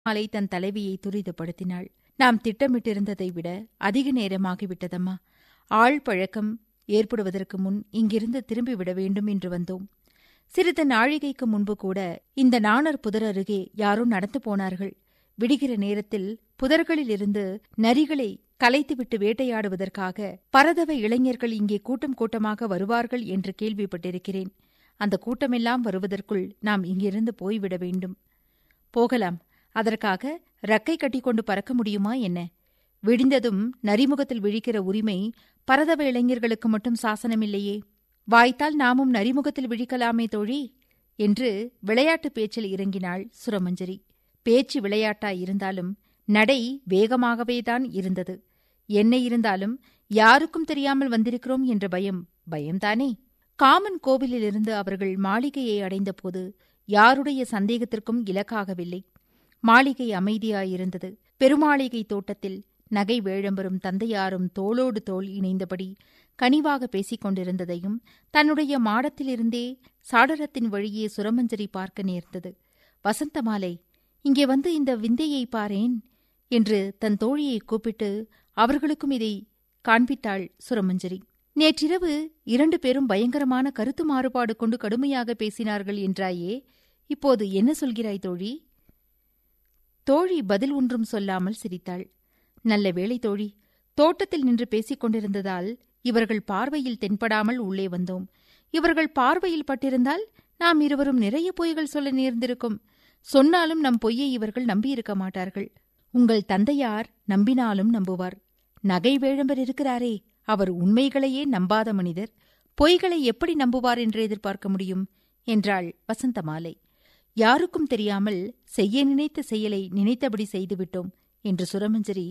மாலை தன் தலைவியை துரிதப்படுத்தினாள் நாம் திட்டமிட்டிருந்ததை விட அதிக நேரமாகிவிட்டதம்மா ஆள் பழக்கம் ஏற்படுவதற்கு முன் இங்கிருந்து திரும்பிவிட வேண்டும் என்று வந்தோம் சிறிது நாழிகைக்கு முன்பு கூட இந்த நாணர் புதர் அருகே யாரோ நடந்து போனார்கள் விடுகிற நேரத்தில் புதர்களிலிருந்து நரிகளை கலைத்துவிட்டு வேட்டையாடுவதற்காக பரதவ இளைஞர்கள் இங்கே கூட்டம் கூட்டமாக வருவார்கள் என்று கேள்விப்பட்டிருக்கிறேன் அந்த கூட்டமெல்லாம் வருவதற்குள் நாம் இங்கிருந்து போய்விட வேண்டும் போகலாம் அதற்காக ரக்கை கட்டிக்கொண்டு பறக்க முடியுமா என்ன விடிந்ததும் நரிமுகத்தில் விழிக்கிற உரிமை பரதவ இளைஞர்களுக்கு மட்டும் சாசனமில்லையே வாய்த்தால் நாமும் நரிமுகத்தில் விழிக்கலாமே தோழி என்று விளையாட்டு பேச்சில் இறங்கினாள் சுரமஞ்சரி பேச்சு விளையாட்டாய் இருந்தாலும் நடை வேகமாகவேதான் இருந்தது என்ன இருந்தாலும் யாருக்கும் தெரியாமல் வந்திருக்கிறோம் என்ற பயம் பயம்தானே காமன் கோவிலிலிருந்து அவர்கள் மாளிகையை அடைந்தபோது யாருடைய சந்தேகத்திற்கும் இலக்காகவில்லை மாளிகை அமைதியாயிருந்தது பெருமாளிகை தோட்டத்தில் நகை வேழம்பரும் தந்தையாரும் தோளோடு தோள் இணைந்தபடி கனிவாக பேசிக் கொண்டிருந்ததையும் தன்னுடைய மாடத்திலிருந்தே சாடரத்தின் வழியே சுரமஞ்சரி பார்க்க நேர்ந்தது வசந்தமாலை இங்கே வந்து இந்த விந்தையை பாரேன் என்று தன் தோழியை கூப்பிட்டு அவர்களுக்கும் இதை காண்பித்தாள் சுரமஞ்சரி நேற்றிரவு இரண்டு பேரும் பயங்கரமான கருத்து மாறுபாடு கொண்டு கடுமையாக பேசினார்கள் என்றாயே இப்போது என்ன சொல்கிறாய் தோழி தோழி பதில் ஒன்றும் சொல்லாமல் சிரித்தாள் நல்ல வேளை தோழி தோட்டத்தில் நின்று பேசிக் கொண்டிருந்ததால் இவர்கள் பார்வையில் தென்படாமல் உள்ளே வந்தோம் இவர்கள் பார்வையில் பட்டிருந்தால் நாம் இருவரும் நிறைய பொய்கள் சொல்ல நேர்ந்திருக்கும் சொன்னாலும் நம் பொய்யை இவர்கள் நம்பியிருக்க மாட்டார்கள் உங்கள் தந்தையார் நம்பினாலும் நம்புவார் நகை வேழம்பர் இருக்கிறாரே அவர் உண்மைகளையே நம்பாத மனிதர் பொய்களை எப்படி நம்புவார் என்று எதிர்பார்க்க முடியும் என்றாள் வசந்தமாலை யாருக்கும் தெரியாமல் செய்ய நினைத்த செயலை நினைத்தபடி செய்துவிட்டோம் என்று சுரமஞ்சரி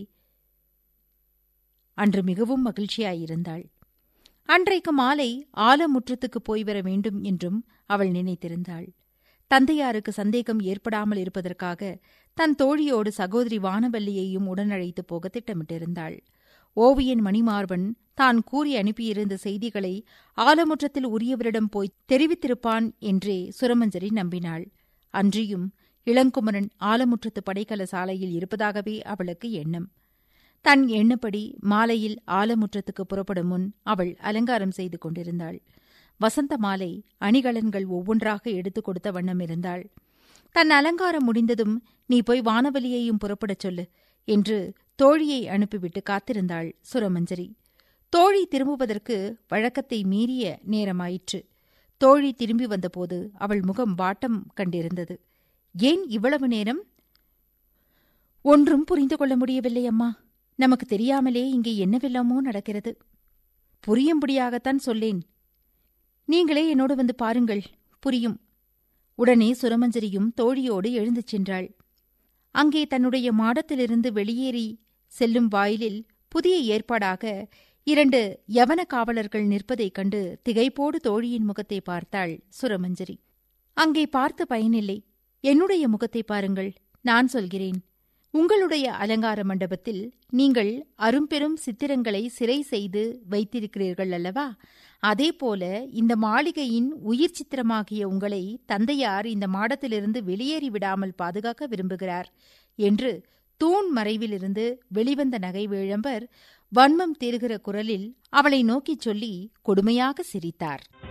அன்று மிகவும் மகிழ்ச்சியாயிருந்தாள் அன்றைக்கு மாலை ஆலமுற்றத்துக்கு போய் வர வேண்டும் என்றும் அவள் நினைத்திருந்தாள் தந்தையாருக்கு சந்தேகம் ஏற்படாமல் இருப்பதற்காக தன் தோழியோடு சகோதரி வானவல்லியையும் உடனழைத்து போக திட்டமிட்டிருந்தாள் ஓவியன் மணிமார்பன் தான் கூறி அனுப்பியிருந்த செய்திகளை ஆலமுற்றத்தில் உரியவரிடம் போய் தெரிவித்திருப்பான் என்றே சுரமஞ்சரி நம்பினாள் அன்றியும் இளங்குமரன் ஆலமுற்றத்து படைக்கல சாலையில் இருப்பதாகவே அவளுக்கு எண்ணம் தன் எண்ணப்படி மாலையில் ஆலமுற்றத்துக்கு புறப்படும் முன் அவள் அலங்காரம் செய்து கொண்டிருந்தாள் வசந்த மாலை அணிகலன்கள் ஒவ்வொன்றாக எடுத்துக் கொடுத்த வண்ணம் இருந்தாள் தன் அலங்காரம் முடிந்ததும் நீ போய் வானவலியையும் புறப்படச் சொல்லு என்று தோழியை அனுப்பிவிட்டு காத்திருந்தாள் சுரமஞ்சரி தோழி திரும்புவதற்கு வழக்கத்தை மீறிய நேரமாயிற்று தோழி திரும்பி வந்தபோது அவள் முகம் வாட்டம் கண்டிருந்தது ஏன் இவ்வளவு நேரம் ஒன்றும் புரிந்து கொள்ள முடியவில்லை அம்மா நமக்கு தெரியாமலே இங்கே என்னவெல்லாமோ நடக்கிறது புரியும்படியாகத்தான் சொல்லேன் நீங்களே என்னோடு வந்து பாருங்கள் புரியும் உடனே சுரமஞ்சரியும் தோழியோடு எழுந்துச் சென்றாள் அங்கே தன்னுடைய மாடத்திலிருந்து வெளியேறி செல்லும் வாயிலில் புதிய ஏற்பாடாக இரண்டு யவன காவலர்கள் நிற்பதைக் கண்டு திகைப்போடு தோழியின் முகத்தை பார்த்தாள் சுரமஞ்சரி அங்கே பார்த்து பயனில்லை என்னுடைய முகத்தை பாருங்கள் நான் சொல்கிறேன் உங்களுடைய அலங்கார மண்டபத்தில் நீங்கள் அரும்பெரும் சித்திரங்களை சிறை செய்து வைத்திருக்கிறீர்கள் அல்லவா அதேபோல இந்த மாளிகையின் உயிர் சித்திரமாகிய உங்களை தந்தையார் இந்த மாடத்திலிருந்து வெளியேறி விடாமல் பாதுகாக்க விரும்புகிறார் என்று தூண் மறைவிலிருந்து வெளிவந்த நகை வேழம்பர் வன்மம் தேறுகிற குரலில் அவளை நோக்கிச் சொல்லி கொடுமையாக சிரித்தார்